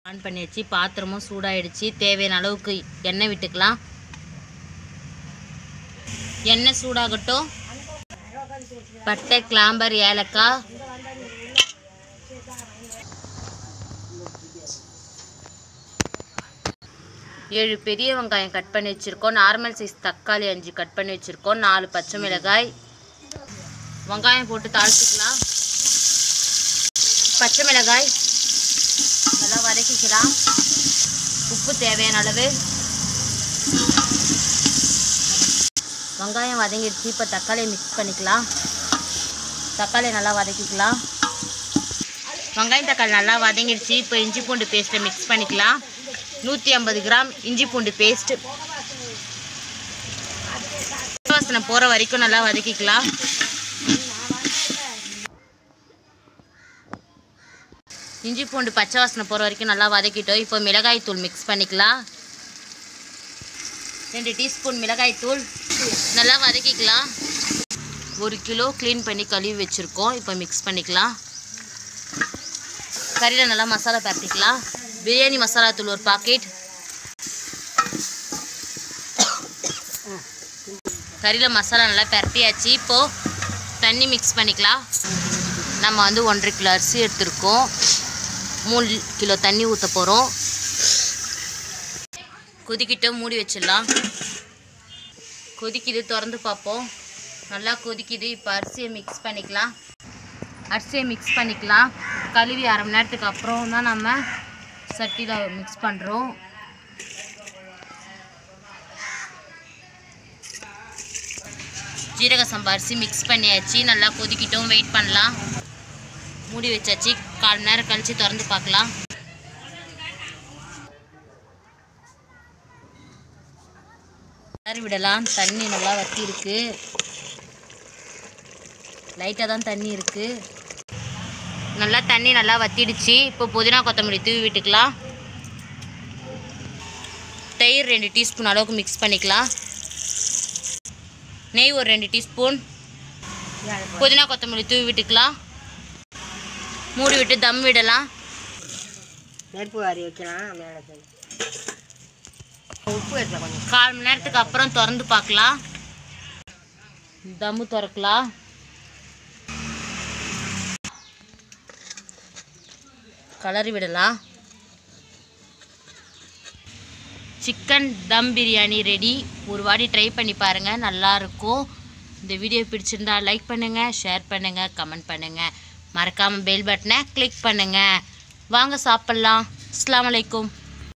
On பண்ணியாச்சு பாத்திரமும் சூடாயிடுச்சு தேவையான அளவுக்கு எண்ணெய் விட்டுக்கலாம் எண்ணெய் சூடாகட்டும் பட்டை கிளாம்பர் ஏலக்காய் ஏழு பெரிய வெங்காயம் கட் பண்ணி வச்சுருக்கோம் நார்மல் சைஸ் தக்காளி அஞ்சு கட் பண்ணி வச்சுருக்கோம் நாலு பச்சை மிளகாய் வெங்காயம் போட்டு தாளிச்சிக்கலாம் பச்சை மிளகாய் நல்லா வதக்கிக்கலாம் உப்பு தேவையான அளவு வெங்காயம் வதங்கிடுச்சு இப்போ தக்காளியை மிக்ஸ் பண்ணிக்கலாம் தக்காளியை நல்லா வதக்கிக்கலாம் வெங்காயம் தக்காளி நல்லா வதங்கிடுச்சு இப்போ இஞ்சி பூண்டு பேஸ்ட்டை மிக்ஸ் பண்ணிக்கலாம் நூற்றி ஐம்பது கிராம் இஞ்சி பூண்டு பேஸ்ட் வாசனை போகிற வரைக்கும் நல்லா வதக்கிக்கலாம் இஞ்சி பூண்டு பச்சை வாசனை போகிற வரைக்கும் நல்லா வதக்கிட்டோம் இப்போ மிளகாய் தூள் மிக்ஸ் பண்ணிக்கலாம் ரெண்டு டீஸ்பூன் மிளகாய் தூள் நல்லா வதக்கிக்கலாம் ஒரு கிலோ க்ளீன் பண்ணி கழுவி வச்சுருக்கோம் இப்போ மிக்ஸ் பண்ணிக்கலாம் கறியில் நல்லா மசாலா பரட்டிக்கலாம் பிரியாணி மசாலா தூள் ஒரு பாக்கெட் கறியில் மசாலா நல்லா பரட்டியாச்சு இப்போது தண்ணி மிக்ஸ் பண்ணிக்கலாம் நம்ம வந்து ஒன்றரை கிலோ அரிசி எடுத்திருக்கோம் மூணு கிலோ தண்ணி ஊற்ற போகிறோம் கொதிக்கிட்டு மூடி வச்சிடலாம் கொதிக்குது திறந்து பார்ப்போம் நல்லா கொதிக்குது இப்போ அரிசியை மிக்ஸ் பண்ணிக்கலாம் அரிசியை மிக்ஸ் பண்ணிக்கலாம் கழுவி அரை மணி நேரத்துக்கு அப்புறம் தான் நம்ம சட்டியில் மிக்ஸ் பண்ணுறோம் ஜீரக சம்பா அரிசி மிக்ஸ் பண்ணியாச்சு நல்லா கொதிக்கிட்டும் வெயிட் பண்ணலாம் மூடி வச்சாச்சு கால் மணி நேரம் கழித்து திறந்து பார்க்கலாம் கிளறி விடலாம் தண்ணி நல்லா வத்தி இருக்கு லைட்டாக தான் தண்ணி இருக்கு நல்லா தண்ணி நல்லா வத்திடுச்சு இப்போ புதினா கொத்தமல்லி தூவி விட்டுக்கலாம் தயிர் ரெண்டு டீஸ்பூன் அளவுக்கு மிக்ஸ் பண்ணிக்கலாம் நெய் ஒரு ரெண்டு டீஸ்பூன் புதினா கொத்தமல்லி தூவி விட்டுக்கலாம் மூடி விட்டு தம் விடலாம் நெருப்பு வாரி வைக்கலாம் மேலே தண்ணி. உப்பு எடுத்துல கொஞ்சம் கால் மணி நேரத்துக்கு அப்புறம் திறந்து பார்க்கலாம் தம்மு திறக்கலாம் கலரி விடலாம் சிக்கன் தம் பிரியாணி ரெடி ஒரு வாட்டி ட்ரை பண்ணி பாருங்கள் நல்லாயிருக்கும் இந்த வீடியோ பிடிச்சிருந்தா லைக் பண்ணுங்கள் ஷேர் பண்ணுங்கள் கமெண்ட் பண்ணுங்கள் மறக்காமல் பெல் பட்டனை கிளிக் பண்ணுங்கள் வாங்க சாப்பிட்லாம் அஸ்ஸலாமு அலைக்கும்